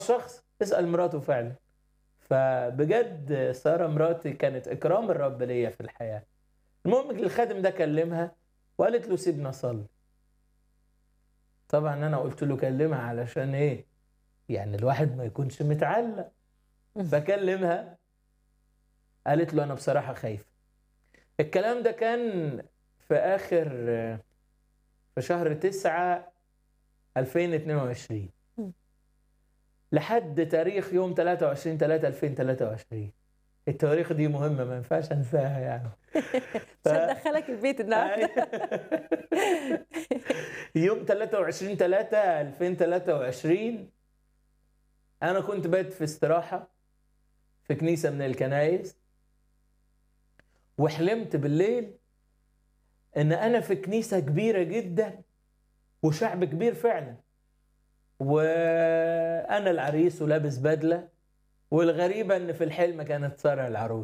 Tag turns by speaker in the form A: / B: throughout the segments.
A: شخص اسال مراته فعلا فبجد ساره مراتي كانت اكرام الرب ليا في الحياه المهم الخادم ده كلمها وقالت له سيبنا اصلي طبعا انا قلت له كلمها علشان ايه يعني الواحد ما يكونش متعلق بكلمها قالت له انا بصراحه خايفه الكلام ده كان في اخر في شهر تسعة 2022
B: مم.
A: لحد تاريخ يوم 23 3 2023 التواريخ دي مهمة ما ينفعش انساها يعني
B: مش هندخلك البيت النهارده
A: يوم 23 3 2023 انا كنت بات في استراحة في كنيسة من الكنايس وحلمت بالليل ان انا في كنيسة كبيرة جدا وشعب كبير فعلا وانا العريس ولابس بدلة والغريبة ان في الحلم كانت سارة العروس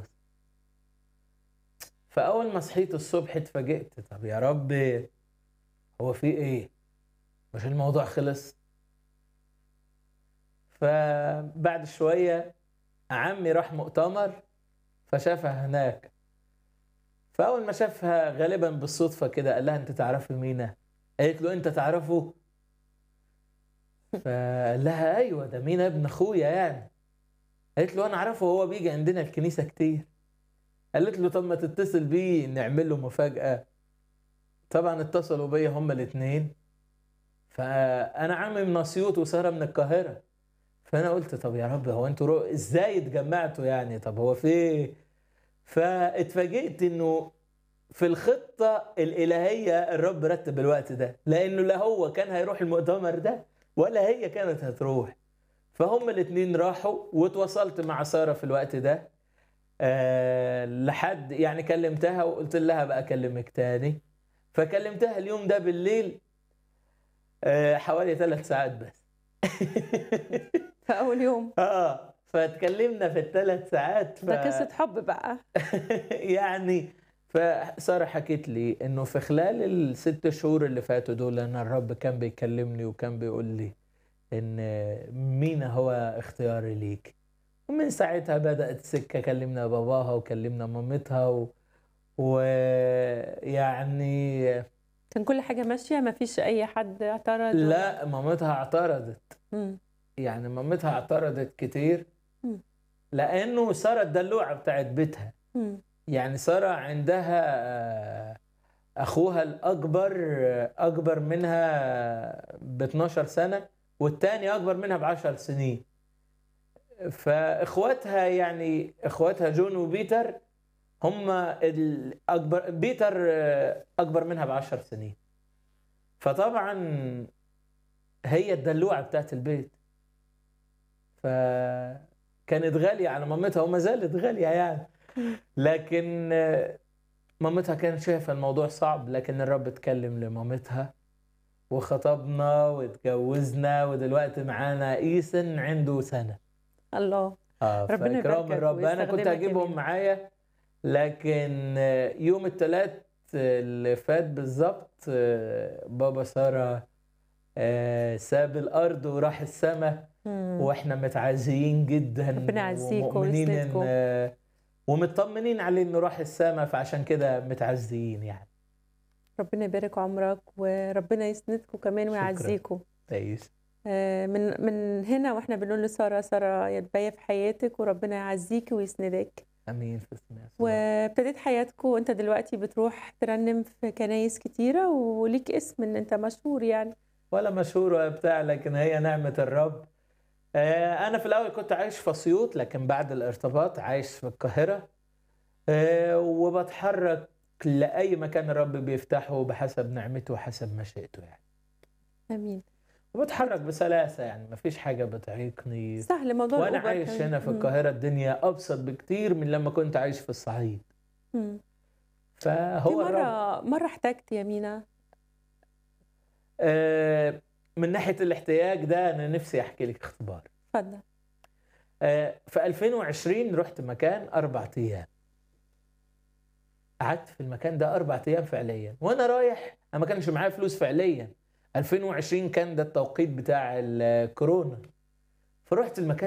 A: فاول ما صحيت الصبح اتفاجئت طب يا رب هو في ايه مش الموضوع خلص فبعد شوية عمي راح مؤتمر فشافها هناك فأول ما شافها غالبا بالصدفة كده قال لها أنت تعرفي مينا؟ قالت له أنت تعرفه؟ فقال لها أيوه ده مينا ابن أخويا يعني قالت له أنا أعرفه هو بيجي عندنا الكنيسة كتير قالت له طب ما تتصل بيه نعمل له مفاجأة طبعا اتصلوا بيا هما الاتنين فأنا عمي من أسيوط وسارة من القاهرة فأنا قلت طب يا رب هو أنتوا رو... إزاي اتجمعتوا يعني طب هو في إيه؟ فاتفاجئت انه في الخطة الإلهية الرب رتب الوقت ده لأنه لا هو كان هيروح المؤتمر ده ولا هي كانت هتروح فهم الاتنين راحوا وتواصلت مع سارة في الوقت ده أه لحد يعني كلمتها وقلت لها بقى أكلمك تاني فكلمتها اليوم ده بالليل أه حوالي ثلاث ساعات بس
B: في اول يوم
A: اه فاتكلمنا في الثلاث ساعات ف...
B: ده قصه حب بقى
A: يعني فسارة حكت لي انه في خلال الست شهور اللي فاتوا دول انا الرب كان بيكلمني وكان بيقول لي ان مين هو اختياري ليك ومن ساعتها بدأت السكة كلمنا باباها وكلمنا مامتها و... ويعني
B: كان كل حاجه ماشيه ما فيش اي حد اعترض
A: لا مامتها اعترضت
B: مم.
A: يعني مامتها اعترضت كتير
B: مم.
A: لانه سارة الدلوعة بتاعت بيتها
B: مم.
A: يعني سارة عندها آه، أخوها الأكبر آه، أكبر منها ب 12 سنة والتاني أكبر منها ب 10 سنين فإخواتها يعني إخواتها جون وبيتر هم الأكبر بيتر آه، أكبر منها ب 10 سنين فطبعا هي الدلوعة بتاعت البيت فكانت غالية على مامتها وما زالت غالية يعني لكن آه، مامتها كانت شايفة الموضوع صعب لكن الرب اتكلم لمامتها وخطبنا واتجوزنا ودلوقتي معانا ايسن عنده سنة
B: الله
A: اه
B: ربنا
A: فإكرام
B: يباركك
A: الرب انا كنت
B: ويستخدمك
A: هجيبهم
B: جميل.
A: معايا لكن آه، يوم الثلاث اللي فات بالظبط آه، بابا سارة آه، ساب الارض وراح السماء
B: مم.
A: واحنا متعزيين جدا
B: ربنا يعزيكم
A: ومؤمنين
B: ويسندكم.
A: ان ومطمنين عليه انه راح السماء فعشان كده متعزيين يعني
B: ربنا يبارك عمرك وربنا يسندكم كمان
A: شكراً.
B: ويعزيكم
A: كويس
B: آه، من من هنا واحنا بنقول لساره ساره يا الباقيه في حياتك وربنا يعزيكي ويسندك
A: امين في اسم يسوع
B: وابتديت حياتكم وانت دلوقتي بتروح ترنم في كنايس كتيره وليك اسم ان انت مشهور يعني
A: ولا مشهور ولا بتاع لكن هي نعمة الرب آه، أنا في الأول كنت عايش في أسيوط لكن بعد الارتباط عايش في القاهرة آه، وبتحرك لأي مكان الرب بيفتحه بحسب نعمته وحسب مشيئته يعني
B: امين
A: وبتحرك بسلاسة يعني مفيش حاجة بتعيقني
B: سهل موضوع
A: وأنا
B: الأوبر
A: عايش
B: كان-
A: هنا في
B: مم.
A: القاهرة الدنيا أبسط بكتير من لما كنت عايش في الصعيد
B: مم. في
A: فهو الرب
B: مره مره احتجت يا مينا
A: آه، من ناحية الاحتياج ده أنا نفسي أحكي لك اختبار
B: اتفضل
A: آه، في 2020 رحت مكان أربع أيام قعدت في المكان ده أربع أيام فعليا وأنا رايح أنا ما كانش معايا فلوس فعليا 2020 كان ده التوقيت بتاع الكورونا فرحت المكان